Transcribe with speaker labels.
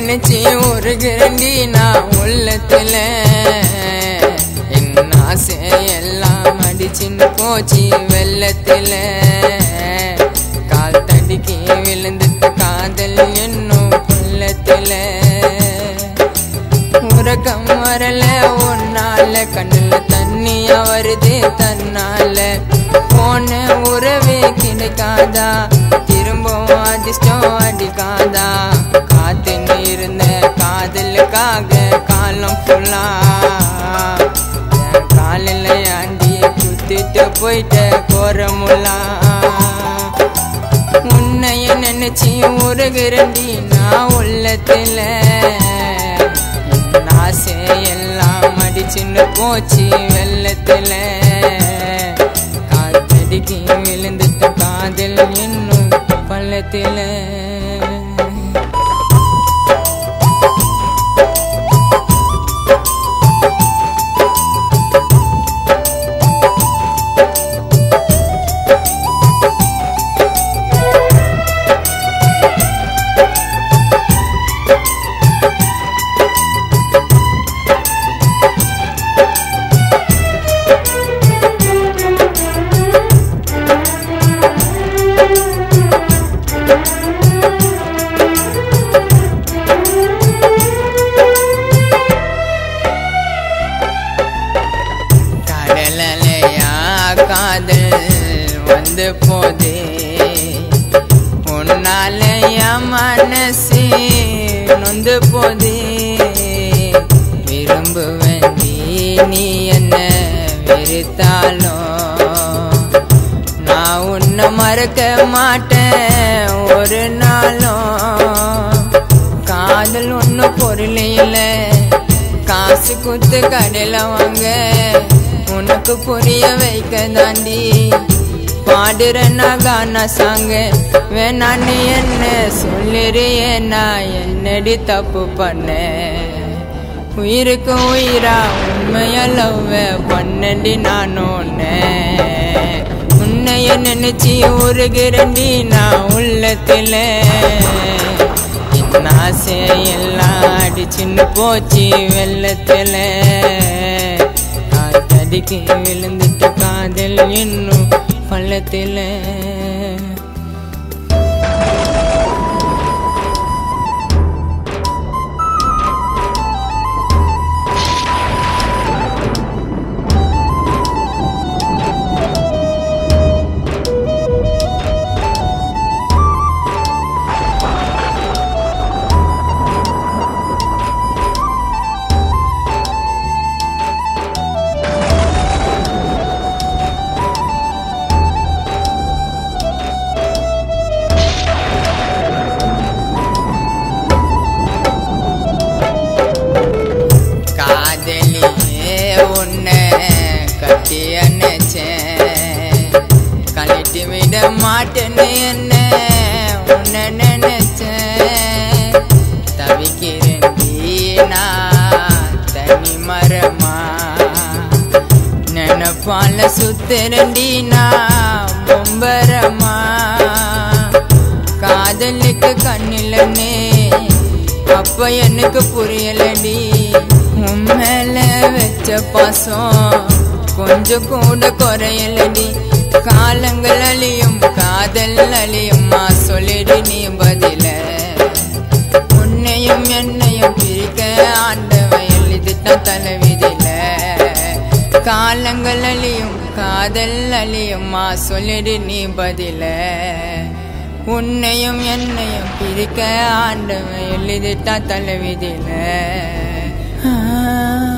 Speaker 1: நினைச்சு ஒரு கிரண்டி நான் உள்ளத்துல என் ஆசை எல்லாம் அடிச்சுன்னு போச்சு வெள்ளத்துல கால் தடிக்கி விழுந்துட்ட காதல் என்னும் உள்ளத்துல உறக்கம் வரல ஒன்னால கண்ணுல தண்ணியா வருது தன்னால போன உறவே கிடைக்காதா திரும்பவும் அதிர்ஷ்டம் அடிக்காதா காத்து இருந்த காதலுக்காக காலம் ஃபுல்லா காலில் ஆண்டி குத்திட்டு போயிட்ட கோரமுல்லா உன்னைய நினைச்சு உருகிறண்டி நான் உள்ளத்துல என் ஆசை எல்லாம் அடிச்சுன்னு போச்சு வெள்ளத்துல காத்தடிக்கு விழுந்துட்ட காதல் இன்னும் பள்ளத்துல கடலையா காதல் வந்து போதே உன்னாலய மனசு நொந்து போதே விரும்புவேன் நீ நீ என்ன வெறுத்தாலும் நான் உன்னை மறக்க மாட்டேன் ஒரு நாளும் காதல் ஒன்றும் பொருள் இல்லை காசு குத்து கடையில வாங்க உனக்கு புரிய வைக்க தாண்டி பாடுறேன்னா கானா சாங்க வேணா நீ என்ன சொல்லிறியே நான் என்னடி தப்பு பண்ணேன் உயிருக்கு உயிரா உண்மைய லவ் பண்ணடி நான் ஒன்னு உன்னைய நினைச்சு உருகிறண்டி நான் உள்ளத்துல என் ஆசை எல்லாம் அடிச்சுன்னு போச்சு வெள்ளத்துல காத்தடிக்கு விழுந்துட்டு காதல் இன்னும் பள்ளத்துல காதலியே உன்னை கட்டி அணைச்சேன் கழட்டி விட மாட்டேன்னு என்ன உன்னை நினைச்சேன் தவிக்கிறேன் நான் தனி மரமா நினப்பால சுத்துறண்டி நான் பொம்பரமா காதலுக்கு கண்ணிலனே அப்ப எனக்கு புரியலடி உன் மேல வச்ச பாசம் கொஞ்சம் கூட குறையலடி காலங்கள் அழியும் காதல் அழியும்மா சொல்லிடு நீ பதில உன்னையும் என்னையும் பிரிக்க ஆண்டவன் எழுதிட்டான் தலைவிதில காலங்கள் அழியும் காதல் அழியும்மா சொல்லிடு நீ பதில உன்னையும் என்னையும் பிரிக்க ஆண்டவன் எழுதிட்டா தலைவிதில ஆ